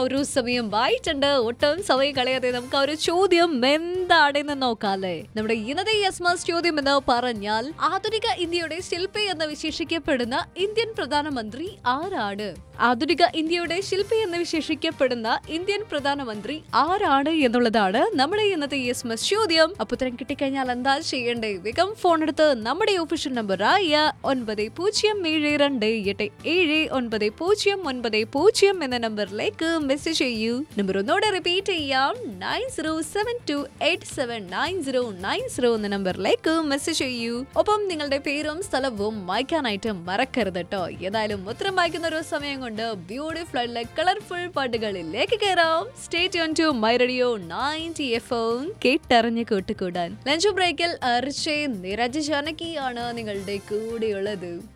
ഒരു സമയം വായിട്ടുണ്ട് ഒട്ടും സമയം കളയാതെ നമുക്ക് ആ ഒരു ചോദ്യം എന്താണെന്ന് നോക്കാല്ലേ നമ്മുടെ ഇന്നത്തെ യസ്മാസ് ചോദ്യം എന്ന് പറഞ്ഞാൽ ആധുനിക ഇന്ത്യയുടെ ശില്പി എന്ന് വിശേഷിക്കപ്പെടുന്ന ഇന്ത്യൻ പ്രധാനമന്ത്രി ആരാണ് ആധുനിക ഇന്ത്യയുടെ ശില്പി എന്ന് വിശേഷിക്കപ്പെടുന്ന ഇന്ത്യൻ പ്രധാനമന്ത്രി ആരാണ് എന്നുള്ളതാണ് നമ്മുടെ ഇന്നത്തെ യസ്മസ് ചോദ്യം അപ്പൊ ഉത്തരം കിട്ടിക്കഴിഞ്ഞാൽ എന്താ ചെയ്യണ്ടേ വേഗം ഫോൺ എടുത്ത് നമ്മുടെ ഒഫീഷ്യൽ നമ്പറായ ഒൻപത് പൂജ്യം ഏഴ് രണ്ട് എട്ട് ഏഴ് ഒൻപത് പൂജ്യം ഒൻപത് പൂജ്യം എന്ന നമ്പറിലേക്ക് മെസ്സേജ് ചെയ്യൂ നമ്പർ ഒന്നോടെ റിപ്പീറ്റ് ചെയ്യാം nine zero seven two eight seven nine zero nine zero എന്ന നമ്പറിലേക്ക് മെസ്സേജ് ചെയ്യൂ ഒപ്പം നിങ്ങളുടെ പേരും സ്ഥലവും വായിക്കാനായിട്ട് മറക്കരുത് കേട്ടോ ഏതായാലും ഉത്തരം വായിക്കുന്ന ഒരു സമയം കൊണ്ട് ബ്യൂട്ടിഫുൾ ആയിട്ടുള്ള കളർഫുൾ പാട്ടുകളിലേക്ക് കയറാം stay tune to my radio ninety F കേട്ടറിഞ്ഞ് കൂട്ടുകൂടാൻ ലഞ്ച് ബ്രേക്കിൽ അർച്ചേ നിരജ് ജാനകിയാണ് നിങ്ങളുടെ കൂടെയുള്ളത്